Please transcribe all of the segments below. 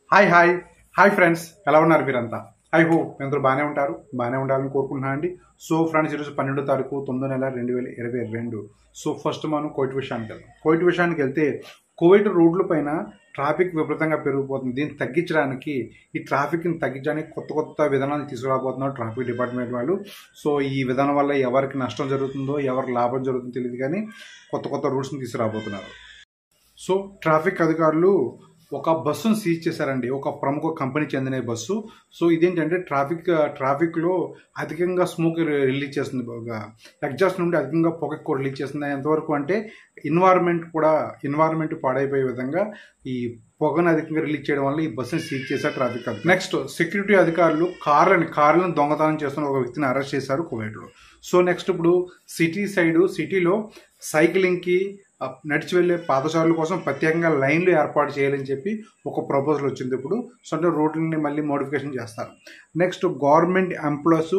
hi hi hi friends ఎలా ఉన్నారు మీరంతా ఐ హోప్ అందరూ బాగానే ఉంటారు బాగానే ఉండాలని కోరుకుంటున్నాను అండి సో ఫ్రెండ్స్ ఈరోజు పన్నెండో తారీఖు తొమ్మిదో నెల రెండు వేల ఇరవై రెండు సో ఫస్ట్ మనం కోవిడ్ విషయానికి వెళ్దాం కోవిడ్ విషయానికి వెళ్తే కోవిడ్ రోడ్ల పైన ట్రాఫిక్ విపరీతంగా పెరిగిపోతుంది దీన్ని తగ్గించడానికి ఈ ట్రాఫిక్ని తగ్గించడానికి కొత్త కొత్త విధానాలు తీసుకురాబోతున్నారు ట్రాఫిక్ డిపార్ట్మెంట్ వాళ్ళు సో ఈ విధానం వల్ల ఎవరికి నష్టం జరుగుతుందో ఎవరికి లాభం జరుగుతుందో తెలియదు కానీ కొత్త కొత్త రూల్స్ని తీసుకురాబోతున్నారు సో ట్రాఫిక్ అధికారులు ఒక బస్సును సీజ్ చేశారండి ఒక ప్రముఖ కంపెనీ చెందిన ఈ బస్సు సో ఇదేంటంటే ట్రాఫిక్ ట్రాఫిక్లో అధికంగా స్మోక్ రిలీజ్ చేస్తుంది బాగా ఎగ్జాస్ట్ నుండి అధికంగా పొగ ఎక్కువ రిలీజ్ చేస్తుంది ఎంతవరకు అంటే ఎన్వైర్న్మెంట్ కూడా ఎన్వైర్న్మెంట్ పాడైపోయే విధంగా ఈ పొగను అధికంగా రిలీజ్ చేయడం వల్ల ఈ బస్సును సీజ్ చేశారు ట్రాఫిక్ అధికారులు నెక్స్ట్ సెక్యూరిటీ అధికారులు కార్లని కార్లను దొంగతనం చేస్తున్న ఒక వ్యక్తిని అరెస్ట్ చేశారు కువైట్లో సో నెక్స్ట్ ఇప్పుడు సిటీ సైడ్ సిటీలో సైక్లింగ్కి ఆ, నడిచి వెళ్ళే పాదచారుల కోసం ప్రత్యేకంగా లైన్లు ఏర్పాటు చేయాలని చెప్పి ఒక ప్రపోజల్ వచ్చింది ఇప్పుడు సో అంటే రోడ్లని మళ్ళీ మోడిఫికేషన్ చేస్తారు నెక్స్ట్ గవర్నమెంట్ ఎంప్లాయీస్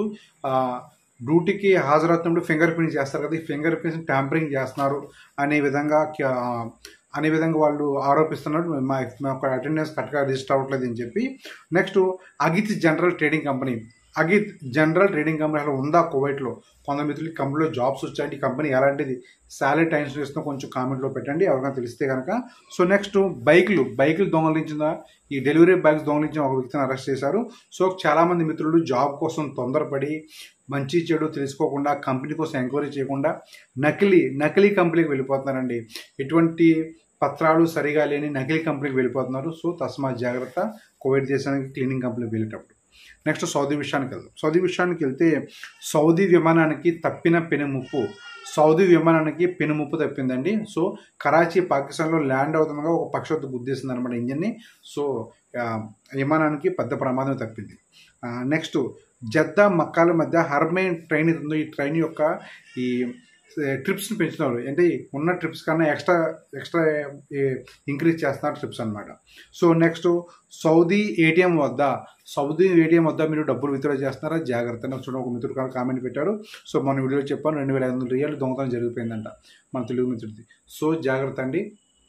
డ్యూటీకి హాజరవుతున్నప్పుడు ఫింగర్ ప్రింట్ చేస్తారు కదా ఈ ఫింగర్ ప్రింట్స్ ట్యాంపరింగ్ చేస్తున్నారు అనే విధంగా క- అనే విధంగా వాళ్ళు ఆరోపిస్తున్నారు మా మా యొక్క అటెండెన్స్ కరెక్ట్గా రిజిస్టర్ అవ్వట్లేదు అని చెప్పి నెక్స్ట్ అగిత్ జనరల్ ట్రేడింగ్ కంపెనీ అగిత్ జనరల్ ట్రేడింగ్ కంపెనీ అసలు ఉందా కువైట్లో కొంత మిత్రులకి కంపెనీలో జాబ్స్ వచ్చాయండి ఈ కంపెనీ ఎలాంటిది శాలరీ టైమ్స్ ఇస్తున్నా కొంచెం కామెంట్లో పెట్టండి ఎవరికైనా తెలిస్తే కనుక సో నెక్స్ట్ బైక్లు బైకులు దొంగలించిన ఈ డెలివరీ బైక్స్ దొంగలించిన ఒక వ్యక్తిని అరెస్ట్ చేశారు సో చాలామంది మిత్రులు జాబ్ కోసం తొందరపడి మంచి చెడు తెలుసుకోకుండా కంపెనీ కోసం ఎంక్వైరీ చేయకుండా నకిలీ నకిలీ కంపెనీకి వెళ్ళిపోతున్నారండి ఎటువంటి పత్రాలు సరిగా లేని నకిలీ కంపెనీకి వెళ్ళిపోతున్నారు సో తస్మా జాగ్రత్త కోవిడ్ దేశానికి క్లీనింగ్ కంపెనీకి వెళ్ళేటప్పుడు నెక్స్ట్ సౌదీ విషయానికి వెళ్దాం సౌదీ విషయానికి వెళ్తే సౌదీ విమానానికి తప్పిన పెనుముప్పు సౌదీ విమానానికి పెనుముప్పు తప్పిందండి సో కరాచీ పాకిస్తాన్లో ల్యాండ్ అవుతుండగా ఒక పక్షవత్తు గుద్దేసింది అనమాట ఇంజన్ని సో ఆ, విమానానికి పెద్ద ప్రమాదం తప్పింది నెక్స్ట్ జద్దా మక్కాల మధ్య హర్మైన్ ట్రైన్ ఇది ఉందో ఈ ట్రైన్ యొక్క ఈ ట్రిప్స్ని పెంచుతున్నారు అంటే ఉన్న ట్రిప్స్ కన్నా ఎక్స్ట్రా ఎక్స్ట్రా ఇంక్రీజ్ చేస్తున్నారు ట్రిప్స్ అన్నమాట సో నెక్స్ట్ సౌదీ ఏటీఎం వద్ద సౌదీ ఏటీఎం వద్ద మీరు డబ్బులు విత్డ్రా చేస్తున్నారా జాగ్రత్త నాకు చూడండి ఒక మిత్రుడు కాదు కామెంట్ పెట్టారు సో మన వీడియోలో చెప్పాను రెండు వేల ఐదు వందల రియాలు దొంగతనం జరిగిపోయిందంట మన తెలుగు మిత్రుడిది సో జాగ్రత్త అండి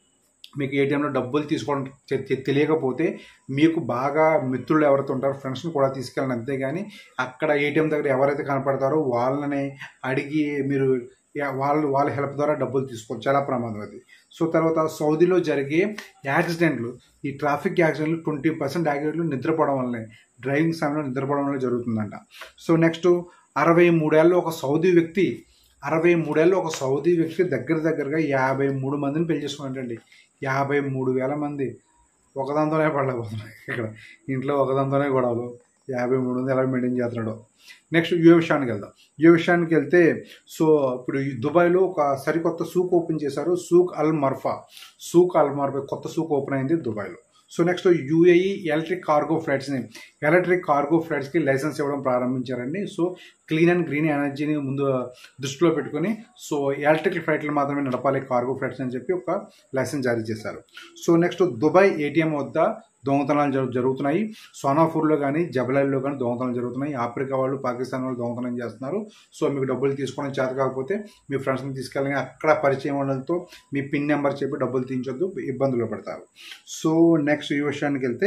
మీకు ఏటీఎంలో డబ్బులు తీసుకోవడం తె- తె- తెలియకపోతే మీకు బాగా మిత్రులు ఎవరైతే ఉంటారో ఫ్రెండ్స్ని కూడా తీసుకెళ్ళండి అంతేగాని అక్కడ ఏటీఎం దగ్గర ఎవరైతే కనపడతారో వాళ్ళని అడిగి మీరు యా- వాళ్ళు వాళ్ళ హెల్ప్ ద్వారా డబ్బులు తీసుకోవచ్చు చాలా ప్రమాదం అది సో తర్వాత సౌదీలో జరిగే యాక్సిడెంట్లు ఈ ట్రాఫిక్ యాక్సిడెంట్లు ట్వంటీ పర్సెంట్ యాక్సిడెంట్లు నిద్రపోవడం వల్లనే డ్రైవింగ్ సమయంలో నిద్రపోవడం వల్ల జరుగుతుందంట సో నెక్స్ట్ అరవై మూడేళ్ళు ఒక సౌదీ వ్యక్తి అరవై మూడేళ్ళు ఒక సౌదీ వ్యక్తి దగ్గర దగ్గరగా యాభై మూడు మందిని పెళ్లి చేసుకున్నట్టండి యాభై మూడు వేల మంది ఒకదాంతోనే పడలేకపోతున్నాయి ఇక్కడ ఇంట్లో ఒకదాంతోనే గొడవలు యాభై మూడు మంది ఎలా మెయింటైన్ చేస్తున్నాడు నెక్స్ట్ యువ విషయానికి వెళ్దాం యువ విషయానికి వెళ్తే సో ఇప్పుడు ఈ దుబాయ్లో ఒక సరికొత్త సూక్ ఓపెన్ చేశారు సూక్ అల్ మర్ఫా సూక్ అల్ మర్ఫా కొత్త సూక్ ఓపెన్ అయింది దుబాయ్లో so next UAE electric cargo ఫ్లైట్స్ని ఎలక్ట్రిక్ కార్గో ఫ్లైట్స్కి లైసెన్స్ ఇవ్వడం ప్రారంభించారండి సో క్లీన్ అండ్ గ్రీన్ ఎనర్జీని ముందు దృష్టిలో పెట్టుకొని సో ఎలక్ట్రిక్ ఫ్లైట్లు మాత్రమే నడపాలి కార్గో ఫ్లైట్స్ అని చెప్పి ఒక లైసెన్స్ జారీ చేశారు సో నెక్స్ట్ దుబాయ్ ఏటీఎం వద్ద దొంగతనాలు జరు- జరుగుతున్నాయి సోనాపూర్లో కానీ జబలాల్లో కానీ దొంగతనాలు జరుగుతున్నాయి ఆఫ్రికా వాళ్ళు పాకిస్తాన్ వాళ్ళు దొంగతనం చేస్తున్నారు సో మీకు డబ్బులు తీసుకోవడం చేత కాకపోతే మీ ఫ్రెండ్స్ని తీసుకెళ్ళి అక్కడ పరిచయం ఉండడంతో మీ పిన్ నెంబర్ చెప్పి డబ్బులు తీయించొద్దు ఇబ్బందులు పడతారు సో నెక్స్ట్ ఈ విషయానికి వెళ్తే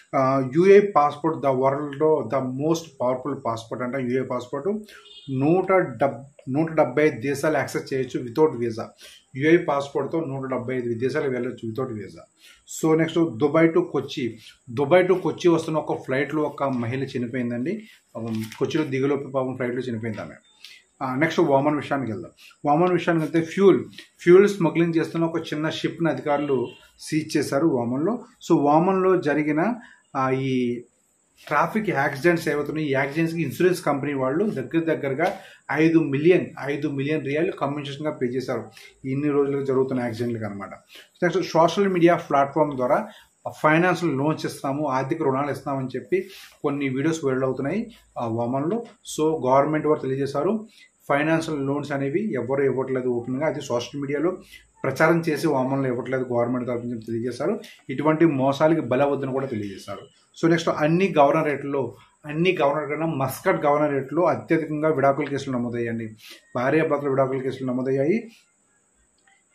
యూఏ పాస్పోర్ట్ ద వరల్డ్లో ద మోస్ట్ పవర్ఫుల్ పాస్పోర్ట్ అంటే యూఏ పాస్పోర్ట్ నూట డబ్ నూట డెబ్బై ఐదు దేశాలు యాక్సెస్ చేయొచ్చు వితౌట్ వీసా యూఐ పాస్పోర్ట్తో నూట డెబ్బై ఐదు దేశాలకు వెళ్ళొచ్చు without visa so next Dubai to Kochi Dubai to Kochi వస్తున్న ఒక ఫ్లైట్లో ఒక మహిళ చనిపోయిందండి పాపం కొచ్చిలో దిగులోపు పాపం ఫ్లైట్లో చనిపోయింది ఆమె నెక్స్ట్ వామన్ విషయానికి వెళ్దాం వామన్ విషయానికి వెళ్తే ఫ్యూల్ ఫ్యూల్ స్మగ్లింగ్ చేస్తున్న ఒక చిన్న షిప్ని అధికారులు సీజ్ చేశారు వామన్లో సో వామన్లో జరిగిన ఆ, ఈ ట్రాఫిక్ యాక్సిడెంట్స్ ఏవవుతున్నాయి ఈ యాక్సిడెంట్స్కి ఇన్సూరెన్స్ కంపెనీ వాళ్ళు దగ్గర దగ్గరగా ఐదు మిలియన్ ఐదు మిలియన్ రియాలు కమిషన్గా పే చేశారు ఇన్ని రోజులుగా జరుగుతున్న యాక్సిడెంట్లకు అనమాట నెక్స్ట్ సోషల్ మీడియా ప్లాట్ఫామ్ ద్వారా ఫైనాన్షియల్ లోన్స్ ఇస్తాము ఆర్థిక రుణాలు ఇస్తామని చెప్పి కొన్ని వీడియోస్ వైరల్ అవుతున్నాయి ఆ వామన్లో సో గవర్నమెంట్ వారు తెలియజేశారు ఫైనాన్షియల్ లోన్స్ అనేవి ఎవరు ఇవ్వట్లేదు ఓపెన్గా అది సోషల్ మీడియాలో ప్రచారం చేసి వామన్లో ఇవ్వట్లేదు గవర్నమెంట్ తరఫు నుంచి తెలియజేశారు ఇటువంటి మోసాలకి బలవద్దని కూడా తెలియజేశారు సో నెక్స్ట్ అన్ని గవర్నర్ రేట్లలో అన్ని గవర్నర్ కన్నా మస్కట్ గవర్నర్ రేట్లో అత్యధికంగా విడాకుల కేసులు నమోదయ్యాయండి భార్యాభర్తల విడాకుల కేసులు నమోదయ్యాయి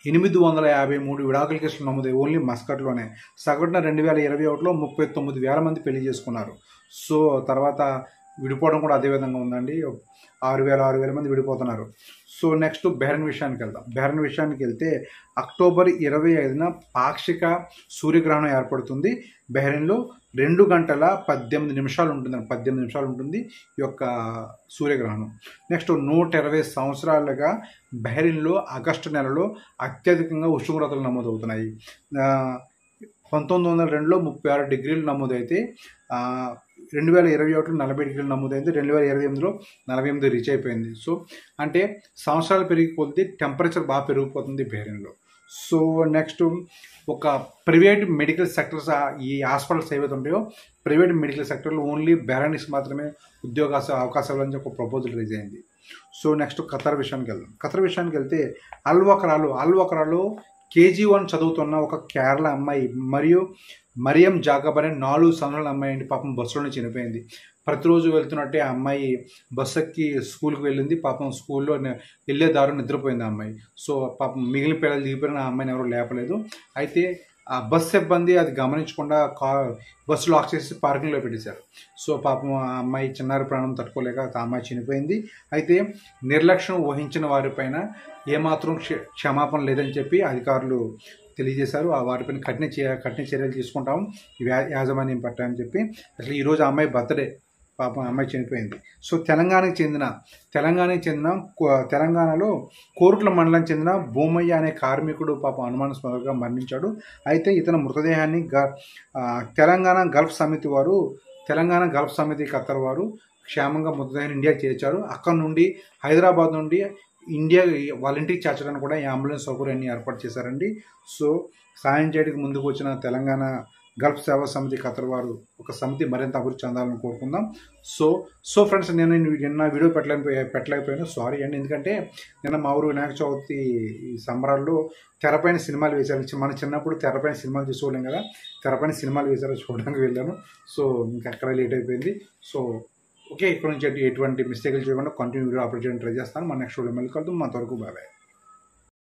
ఎనిమిది వందల యాభై మూడు విడాకుల కేసులు నమోదయ్యాయి ఓన్లీ మస్కట్లోనే సగటున రెండు వేల ఇరవై ఒకటిలో ముప్పై తొమ్మిది వేల మంది పెళ్లి చేసుకున్నారు సో తర్వాత విడిపోవడం కూడా అదే విధంగా ఉందండి ఆరు వేల ఆరు వేల మంది విడిపోతున్నారు సో నెక్స్ట్ బెహరన్ విషయానికి వెళ్దాం బెహరన్ విషయానికి వెళ్తే అక్టోబర్ ఇరవై ఐదున పాక్షిక సూర్యగ్రహణం ఏర్పడుతుంది బెహ్రెన్లో రెండు గంటల పద్దెనిమిది నిమిషాలు ఉంటుంది పద్దెనిమిది నిమిషాలు ఉంటుంది ఈ యొక్క సూర్యగ్రహణం నెక్స్ట్ నూట ఇరవై సంవత్సరాలుగా బెహ్రెన్లో ఆగస్టు నెలలో అత్యధికంగా ఉష్ణోగ్రతలు నమోదవుతున్నాయి ఆ, పంతొమ్మిది వందల రెండులో ముప్పై ఆరు డిగ్రీలు నమోదైతే ఆ, రెండు వేల ఇరవై ఒకటిలో నలభై డిగ్రీలు నమోదైంది రెండు వేల ఇరవై ఎనిమిదిలో నలభై ఎనిమిది రీచ్ అయిపోయింది సో అంటే సంవత్సరాలు పెరిగిపోతే టెంపరేచర్ బాగా పెరిగిపోతుంది బెహ్రెన్లో సో నెక్స్ట్ ఒక ప్రైవేట్ మెడికల్ సెక్టర్స్ ఈ హాస్పిటల్స్ ఏవైతే ఉంటాయో ప్రైవేట్ మెడికల్ సెక్టర్లో ఓన్లీ బెరానిస్ మాత్రమే ఉద్యోగ అవకాశాలు అని ఒక ప్రపోజల్ రిలీజ్ అయింది సో నెక్స్ట్ ఖతర్ విషయానికి వెళ్దాం ఖతర్ విషయానికి వెళ్తే అల్వకరాలు అల్వకరాలో కేజీ వన్ చదువుతున్న ఒక కేరళ అమ్మాయి మరియు మరియం జాకబ్ అనే నాలుగు సంవత్సరాల అమ్మాయి అండి పాపం బస్సులోనే చనిపోయింది ప్రతిరోజు వెళ్తున్నట్టే ఆ అమ్మాయి బస్ ఎక్కి స్కూల్కి వెళ్ళింది పాపం స్కూల్లో ని- వెళ్ళే దారి నిద్రపోయింది ఆ అమ్మాయి సో పాపం మిగిలిన పిల్లలు దిగిపోయిన ఆ అమ్మాయిని ఎవరు లేపలేదు అయితే ఆ బస్ సిబ్బంది అది గమనించకుండా కా బస్సు లాక్ చేసి పార్కింగ్లో పెట్టేశారు సో పాపం ఆ అమ్మాయి చిన్నారి ప్రాణం తట్టుకోలేక ఆ అమ్మాయి చనిపోయింది అయితే నిర్లక్ష్యం వహించిన వారిపైన ఏమాత్రం క్ష- క్షమాపణ లేదని చెప్పి అధికారులు తెలియజేశారు ఆ వాటిపైన కఠిన చే- కఠిన చర్యలు తీసుకుంటాం వ్యా- యాజమాన్యం పట్టామని చెప్పి అసలు ఈరోజు ఆ అమ్మాయి బర్త్డే పాపం ఆ అమ్మాయి చనిపోయింది సో తెలంగాణకి చెందిన తెలంగాణకి చెందిన కో- తెలంగాణలో కోరుట్ల మండలం చెందిన భూమయ్య అనే కార్మికుడు పాపం అనుమానాస్పదంగా మరణించాడు అయితే ఇతని మృతదేహాన్ని గ ఆ, తెలంగాణ గల్ఫ్ సమితి వారు తెలంగాణ గల్ఫ్ సమితి ఖత్తర్ వారు క్షేమంగా మృతదేహాన్ని ఇండియాకి చేర్చారు అక్కడ నుండి హైదరాబాద్ నుండి ఇండియా వాళ్ళ ఇంటికి చేర్చడానికి కూడా ఈ అంబులెన్స్ సౌకర్యాన్ని ఏర్పాటు చేశారండి సో సాయం చేయడానికి ముందుకు వచ్చిన తెలంగాణ గల్ఫ్ సేవా సమితి ఖతర్ వారు ఒక సమితి మరింత అభివృద్ధి చెందాలని కోరుకుందాం సో సో ఫ్రెండ్స్ నేను ఈ- నిన్న వీడియో పెట్టలేకపోయా పెట్టలేకపోయాను సారీ అండి ఎందుకంటే నిన్న మా ఊరు వినాయక చవితి ఈ సంబరాల్లో తెరపైన సినిమాలు వేశారు మన చిన్నప్పుడు తెరపైన సినిమాలు చూసుకోలేం కదా తెరపైన సినిమాలు వేశారు చూడడానికి వెళ్ళాను సో ఇంకా అక్కడ లేట్ అయిపోయింది సో ఓకే ఇక్కడ నుంచి ఎటువంటి మిస్టేక్లు చేయకుండా కంటిన్యూ వీడియో అప్లోడ్ చేయడానికి ట్రై చేస్తాను మన నెక్స్ట్ వీడియో మళ్ళీ కలుద్దాం మా వరకు బాయ్